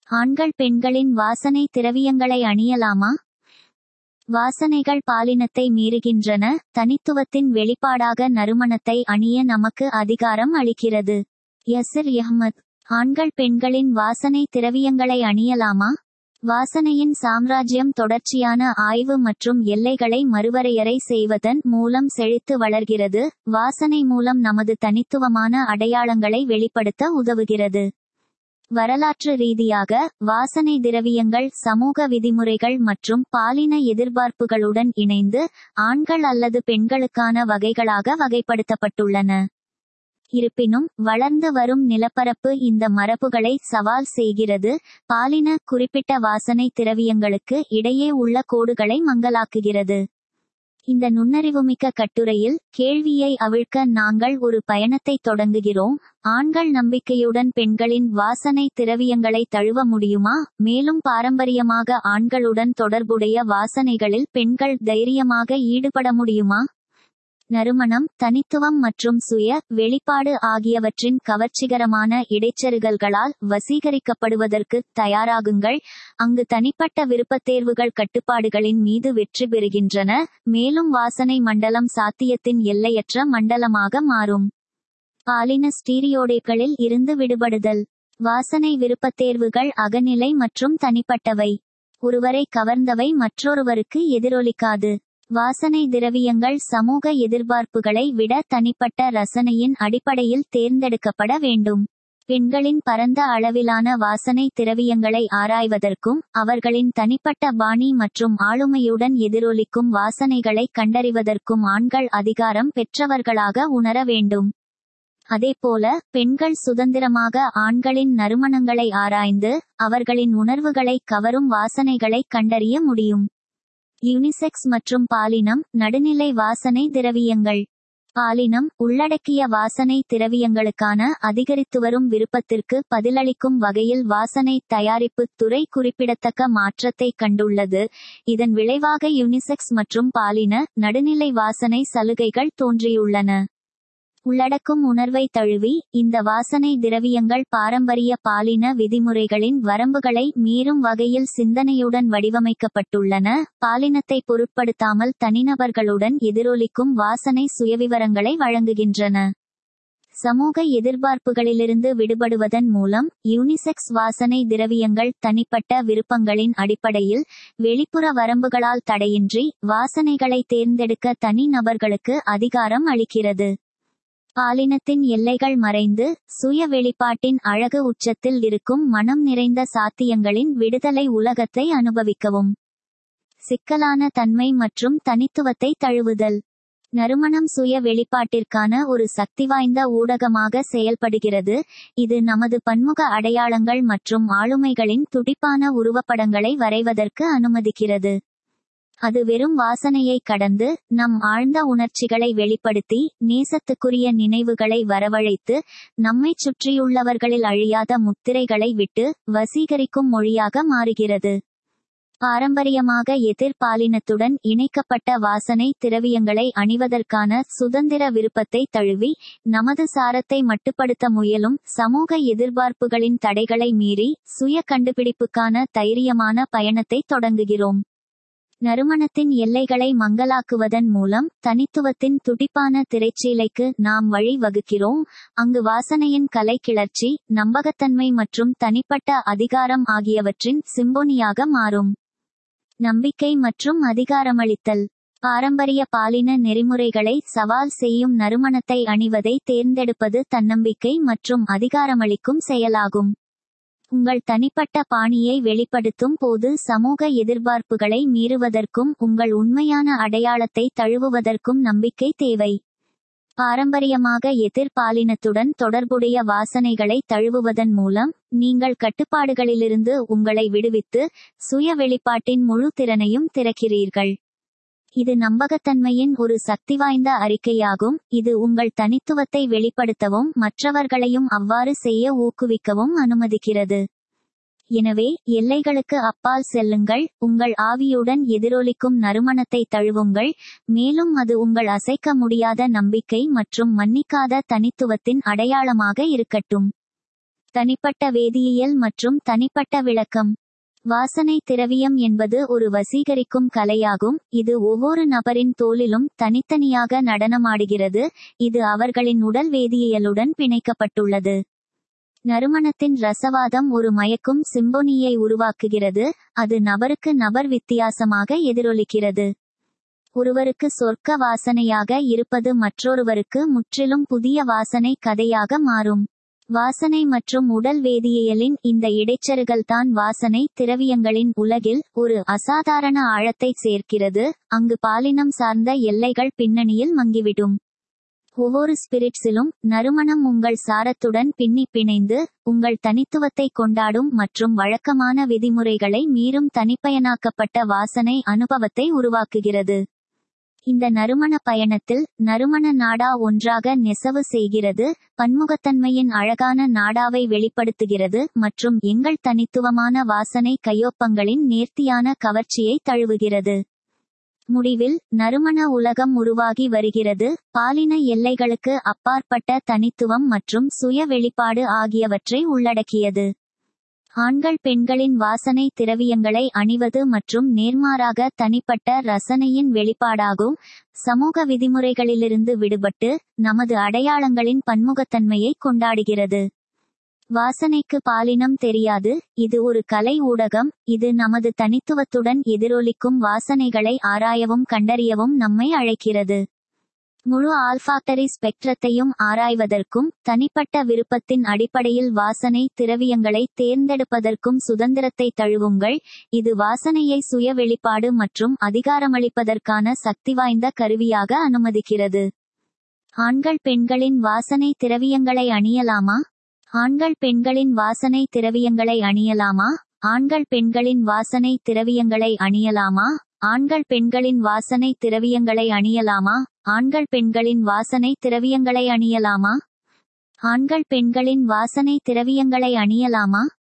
ஆண்கள் பெண்களின் வாசனை திரவியங்களை அணியலாமா வாசனைகள் பாலினத்தை மீறுகின்றன தனித்துவத்தின் வெளிப்பாடாக நறுமணத்தை அணிய நமக்கு அதிகாரம் அளிக்கிறது யசிர் யஹ்மத் ஆண்கள் பெண்களின் வாசனை திரவியங்களை அணியலாமா வாசனையின் சாம்ராஜ்யம் தொடர்ச்சியான ஆய்வு மற்றும் எல்லைகளை மறுவரையறை செய்வதன் மூலம் செழித்து வளர்கிறது வாசனை மூலம் நமது தனித்துவமான அடையாளங்களை வெளிப்படுத்த உதவுகிறது வரலாற்று ரீதியாக வாசனை திரவியங்கள் சமூக விதிமுறைகள் மற்றும் பாலின எதிர்பார்ப்புகளுடன் இணைந்து ஆண்கள் அல்லது பெண்களுக்கான வகைகளாக வகைப்படுத்தப்பட்டுள்ளன இருப்பினும் வளர்ந்து வரும் நிலப்பரப்பு இந்த மரபுகளை சவால் செய்கிறது பாலின குறிப்பிட்ட வாசனை திரவியங்களுக்கு இடையே உள்ள கோடுகளை மங்கலாக்குகிறது இந்த நுண்ணறிவுமிக்க கட்டுரையில் கேள்வியை அவிழ்க்க நாங்கள் ஒரு பயணத்தை தொடங்குகிறோம் ஆண்கள் நம்பிக்கையுடன் பெண்களின் வாசனை திரவியங்களை தழுவ முடியுமா மேலும் பாரம்பரியமாக ஆண்களுடன் தொடர்புடைய வாசனைகளில் பெண்கள் தைரியமாக ஈடுபட முடியுமா நறுமணம் தனித்துவம் மற்றும் சுய வெளிப்பாடு ஆகியவற்றின் கவர்ச்சிகரமான இடைச்செருகல்களால் வசீகரிக்கப்படுவதற்கு தயாராகுங்கள் அங்கு தனிப்பட்ட விருப்பத்தேர்வுகள் கட்டுப்பாடுகளின் மீது வெற்றி பெறுகின்றன மேலும் வாசனை மண்டலம் சாத்தியத்தின் எல்லையற்ற மண்டலமாக மாறும் பாலின ஸ்டீரியோடைப்களில் இருந்து விடுபடுதல் வாசனை விருப்பத்தேர்வுகள் அகநிலை மற்றும் தனிப்பட்டவை ஒருவரை கவர்ந்தவை மற்றொருவருக்கு எதிரொலிக்காது வாசனை திரவியங்கள் சமூக எதிர்பார்ப்புகளை விட தனிப்பட்ட ரசனையின் அடிப்படையில் தேர்ந்தெடுக்கப்பட வேண்டும் பெண்களின் பரந்த அளவிலான வாசனை திரவியங்களை ஆராய்வதற்கும் அவர்களின் தனிப்பட்ட பாணி மற்றும் ஆளுமையுடன் எதிரொலிக்கும் வாசனைகளை கண்டறிவதற்கும் ஆண்கள் அதிகாரம் பெற்றவர்களாக உணர வேண்டும் அதேபோல பெண்கள் சுதந்திரமாக ஆண்களின் நறுமணங்களை ஆராய்ந்து அவர்களின் உணர்வுகளை கவரும் வாசனைகளை கண்டறிய முடியும் யூனிசெக்ஸ் மற்றும் பாலினம் நடுநிலை வாசனை திரவியங்கள் பாலினம் உள்ளடக்கிய வாசனை திரவியங்களுக்கான அதிகரித்துவரும் விருப்பத்திற்கு பதிலளிக்கும் வகையில் வாசனை தயாரிப்பு துறை குறிப்பிடத்தக்க மாற்றத்தை கண்டுள்ளது இதன் விளைவாக யூனிசெக்ஸ் மற்றும் பாலின நடுநிலை வாசனை சலுகைகள் தோன்றியுள்ளன உள்ளடக்கும் உணர்வை தழுவி இந்த வாசனை திரவியங்கள் பாரம்பரிய பாலின விதிமுறைகளின் வரம்புகளை மீறும் வகையில் சிந்தனையுடன் வடிவமைக்கப்பட்டுள்ளன பாலினத்தை பொருட்படுத்தாமல் தனிநபர்களுடன் எதிரொலிக்கும் வாசனை சுயவிவரங்களை வழங்குகின்றன சமூக எதிர்பார்ப்புகளிலிருந்து விடுபடுவதன் மூலம் யூனிசெக்ஸ் வாசனை திரவியங்கள் தனிப்பட்ட விருப்பங்களின் அடிப்படையில் வெளிப்புற வரம்புகளால் தடையின்றி வாசனைகளை தேர்ந்தெடுக்க தனி நபர்களுக்கு அதிகாரம் அளிக்கிறது பாலினத்தின் எல்லைகள் மறைந்து சுய வெளிப்பாட்டின் அழகு உச்சத்தில் இருக்கும் மனம் நிறைந்த சாத்தியங்களின் விடுதலை உலகத்தை அனுபவிக்கவும் சிக்கலான தன்மை மற்றும் தனித்துவத்தை தழுவுதல் நறுமணம் சுய வெளிப்பாட்டிற்கான ஒரு சக்திவாய்ந்த ஊடகமாக செயல்படுகிறது இது நமது பன்முக அடையாளங்கள் மற்றும் ஆளுமைகளின் துடிப்பான உருவப்படங்களை வரைவதற்கு அனுமதிக்கிறது அது வெறும் வாசனையை கடந்து நம் ஆழ்ந்த உணர்ச்சிகளை வெளிப்படுத்தி நேசத்துக்குரிய நினைவுகளை வரவழைத்து நம்மைச் சுற்றியுள்ளவர்களில் அழியாத முத்திரைகளை விட்டு வசீகரிக்கும் மொழியாக மாறுகிறது பாரம்பரியமாக எதிர்பாலினத்துடன் இணைக்கப்பட்ட வாசனை திரவியங்களை அணிவதற்கான சுதந்திர விருப்பத்தை தழுவி நமது சாரத்தை மட்டுப்படுத்த முயலும் சமூக எதிர்பார்ப்புகளின் தடைகளை மீறி சுய கண்டுபிடிப்புக்கான தைரியமான பயணத்தை தொடங்குகிறோம் நறுமணத்தின் எல்லைகளை மங்கலாக்குவதன் மூலம் தனித்துவத்தின் துடிப்பான திரைச்சீலைக்கு நாம் வழி வகுக்கிறோம் அங்கு வாசனையின் கலை கிளர்ச்சி நம்பகத்தன்மை மற்றும் தனிப்பட்ட அதிகாரம் ஆகியவற்றின் சிம்போனியாக மாறும் நம்பிக்கை மற்றும் அதிகாரமளித்தல் பாரம்பரிய பாலின நெறிமுறைகளை சவால் செய்யும் நறுமணத்தை அணிவதை தேர்ந்தெடுப்பது தன்னம்பிக்கை மற்றும் அதிகாரமளிக்கும் செயலாகும் உங்கள் தனிப்பட்ட பாணியை வெளிப்படுத்தும் போது சமூக எதிர்பார்ப்புகளை மீறுவதற்கும் உங்கள் உண்மையான அடையாளத்தை தழுவுவதற்கும் நம்பிக்கை தேவை பாரம்பரியமாக எதிர்பாலினத்துடன் தொடர்புடைய வாசனைகளை தழுவுவதன் மூலம் நீங்கள் கட்டுப்பாடுகளிலிருந்து உங்களை விடுவித்து சுய வெளிப்பாட்டின் முழு திறனையும் திறக்கிறீர்கள் இது நம்பகத்தன்மையின் ஒரு சக்திவாய்ந்த அறிக்கையாகும் இது உங்கள் தனித்துவத்தை வெளிப்படுத்தவும் மற்றவர்களையும் அவ்வாறு செய்ய ஊக்குவிக்கவும் அனுமதிக்கிறது எனவே எல்லைகளுக்கு அப்பால் செல்லுங்கள் உங்கள் ஆவியுடன் எதிரொலிக்கும் நறுமணத்தை தழுவுங்கள் மேலும் அது உங்கள் அசைக்க முடியாத நம்பிக்கை மற்றும் மன்னிக்காத தனித்துவத்தின் அடையாளமாக இருக்கட்டும் தனிப்பட்ட வேதியியல் மற்றும் தனிப்பட்ட விளக்கம் வாசனை திரவியம் என்பது ஒரு வசீகரிக்கும் கலையாகும் இது ஒவ்வொரு நபரின் தோலிலும் தனித்தனியாக நடனமாடுகிறது இது அவர்களின் உடல் வேதியியலுடன் பிணைக்கப்பட்டுள்ளது நறுமணத்தின் ரசவாதம் ஒரு மயக்கும் சிம்பொனியை உருவாக்குகிறது அது நபருக்கு நபர் வித்தியாசமாக எதிரொலிக்கிறது ஒருவருக்கு சொர்க்க வாசனையாக இருப்பது மற்றொருவருக்கு முற்றிலும் புதிய வாசனை கதையாக மாறும் வாசனை மற்றும் உடல் வேதியியலின் இந்த இடைச்சறுகள்தான் வாசனை திரவியங்களின் உலகில் ஒரு அசாதாரண ஆழத்தை சேர்க்கிறது அங்கு பாலினம் சார்ந்த எல்லைகள் பின்னணியில் மங்கிவிடும் ஒவ்வொரு ஸ்பிரிட்ஸிலும் நறுமணம் உங்கள் சாரத்துடன் பின்னி பிணைந்து உங்கள் தனித்துவத்தை கொண்டாடும் மற்றும் வழக்கமான விதிமுறைகளை மீறும் தனிப்பயனாக்கப்பட்ட வாசனை அனுபவத்தை உருவாக்குகிறது இந்த நறுமண பயணத்தில் நறுமண நாடா ஒன்றாக நெசவு செய்கிறது பன்முகத்தன்மையின் அழகான நாடாவை வெளிப்படுத்துகிறது மற்றும் எங்கள் தனித்துவமான வாசனை கையொப்பங்களின் நேர்த்தியான கவர்ச்சியை தழுவுகிறது முடிவில் நறுமண உலகம் உருவாகி வருகிறது பாலின எல்லைகளுக்கு அப்பாற்பட்ட தனித்துவம் மற்றும் சுய வெளிப்பாடு ஆகியவற்றை உள்ளடக்கியது ஆண்கள் பெண்களின் வாசனை திரவியங்களை அணிவது மற்றும் நேர்மாறாக தனிப்பட்ட ரசனையின் வெளிப்பாடாகும் சமூக விதிமுறைகளிலிருந்து விடுபட்டு நமது அடையாளங்களின் பன்முகத்தன்மையை கொண்டாடுகிறது வாசனைக்கு பாலினம் தெரியாது இது ஒரு கலை ஊடகம் இது நமது தனித்துவத்துடன் எதிரொலிக்கும் வாசனைகளை ஆராயவும் கண்டறியவும் நம்மை அழைக்கிறது முழு ஆல்ஃபாக்டரி ஸ்பெக்ட்ரத்தையும் ஆராய்வதற்கும் தனிப்பட்ட விருப்பத்தின் அடிப்படையில் வாசனை திரவியங்களை தேர்ந்தெடுப்பதற்கும் சுதந்திரத்தை தழுவுங்கள் இது வாசனையை சுய வெளிப்பாடு மற்றும் அதிகாரமளிப்பதற்கான சக்தி வாய்ந்த கருவியாக அனுமதிக்கிறது ஆண்கள் பெண்களின் வாசனை திரவியங்களை அணியலாமா ஆண்கள் பெண்களின் வாசனை திரவியங்களை அணியலாமா ஆண்கள் பெண்களின் வாசனை திரவியங்களை அணியலாமா ஆண்கள் பெண்களின் வாசனை திரவியங்களை அணியலாமா ஆண்கள் பெண்களின் வாசனை திரவியங்களை அணியலாமா ஆண்கள் பெண்களின் வாசனை திரவியங்களை அணியலாமா